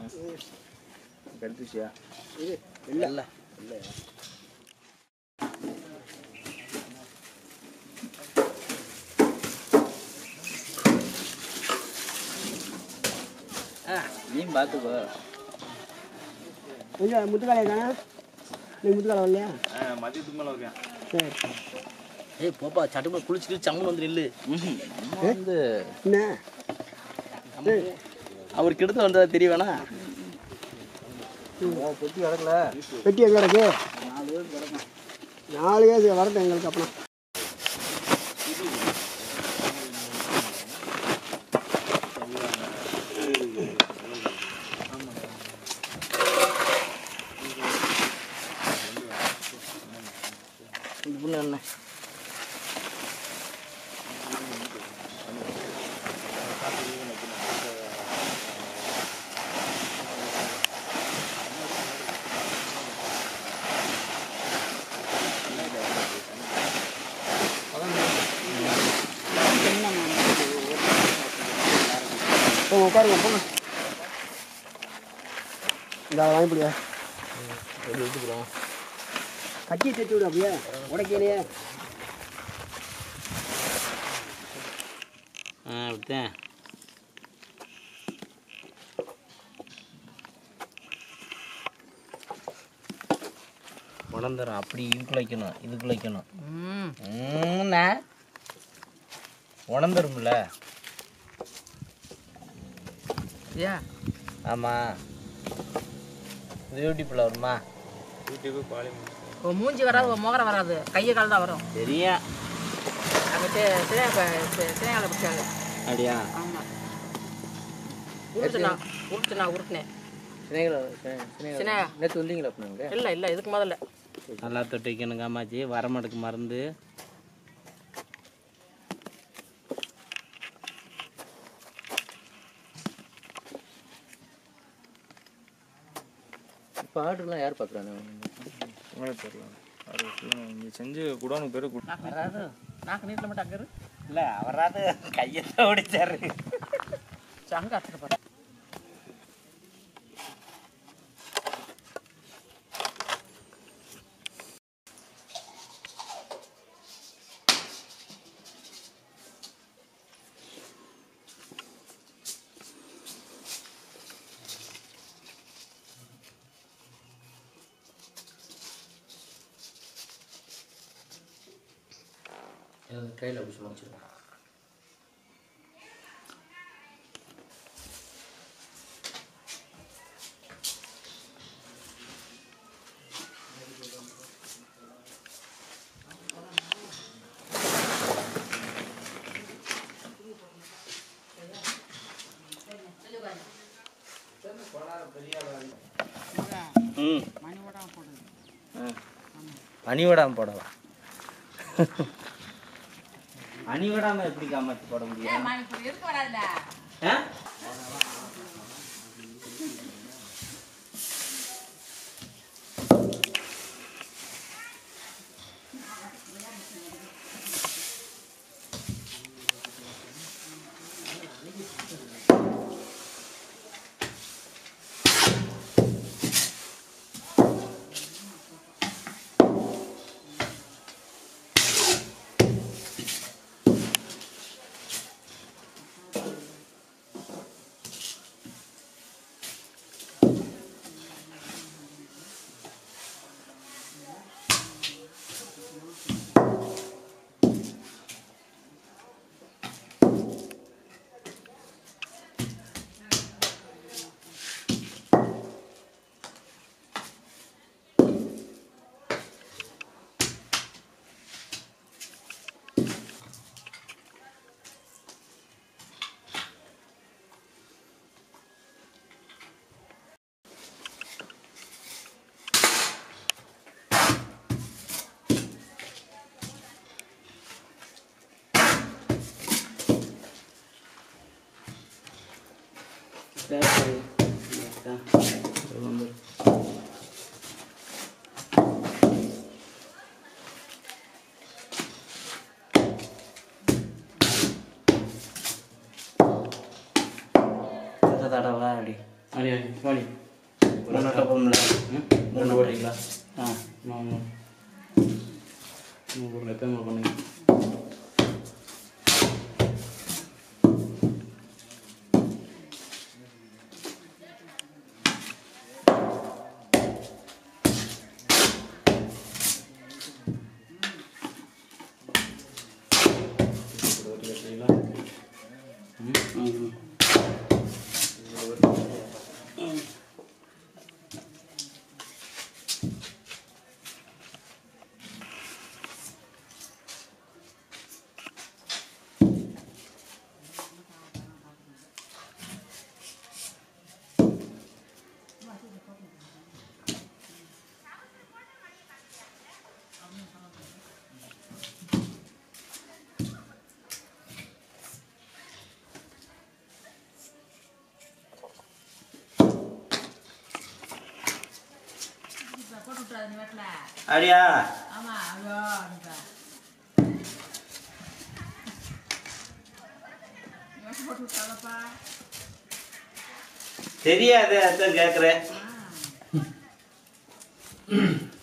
கடுத்துச்சியா இது இல்லை இல்லை இல்லை ஆ நீ பார்த்துக்கோ எங்கே முத்துக்காலையா தானே நீ முத்துக்காலை வரலையா மதியத்துக்கு மேலே இருக்கேன் சரி ஏய் போப்பா சட்டுக்குள்ள குளிச்சுட்டு சம்மன் வந்து நில்லு வந்து என்ன அவருக்கு எடுத்து வந்ததா தெரிய வேணா பொட்டி கிடக்கல வெட்டி எங்கே கிடக்கு நாலு கேஸ் வரட்டும் எங்களுக்கு அப்புறம் இந்த பொண்ணு என்ன போங்க உட்காருங்க போங்க இந்த வாங்கி பிடியா எடுத்துக்கிறோம் கட்டி தைச்சு விடு அப்படியே உடைக்கலையே ஆ விட்டேன் உடந்துடும் அப்படி இதுக்குள்ள வைக்கணும் இதுக்குள்ள வைக்கணும் ம்ண்ணா. உடந்துரும்ல ஏன் ஆமாம் இது யூடியூப்பில் வருமா யூடியூப்பு பாலி உன் மூஞ்சி வராது உன் முகரம் வராது கையை கால் தான் வரும் தெரியும் அங்கே சினையால பிடிச்சாங்க அப்படியா ஆமாம் உருட்டுனா உருட்டுனா உருட்டுனேன் சினையா நேற்று வந்தீங்களா அப்போ நாங்கள் இல்லை இல்லை இதுக்கு முதல்ல நல்லா தொட்டு வைக்கணும் காமாச்சி வரமடுக்கு மருந்து இப்போ ஆர்டர்லாம் யார் பார்க்குறாங்க உங்களுக்கு தெரியல அது ஃபுல்லாக இங்கே செஞ்சு குடோனுக்கு பேர் நாக்கு வராது நாக்கு நீட்டில் மட்டும் அங்கே இரு இல்லை அவராது கையெல்லாம் ஓடிச்சாரு சரி, அங்கே அத்துட்டு பாரு கையில் அப்படி சொல்ல வச்சுருக்கோம் ம் மணி ஓடாம போடுது அணிவிடாம போடவா அணிவிடாம எப்படி காமாத்தி போட முடியும் மணி இப்போ இருக்க வராதுல்ல ஆ? சரி சரி வந்து தடவை அப்படி அடியா வாடி ஒரு நட்டை போதும்ல ம் ரெண்டு போடுறீங்களா ஆ நான் ஒரு எப்பயுமே பண்ணுங்க ம் போட்டு விட்டுறாது நீ வீட்டில் அப்படியா ஆமாம் ஐயோ அந்த போட்டு விட்டாலப்பா தெரியாது அதான் கேட்குறேன் ஆ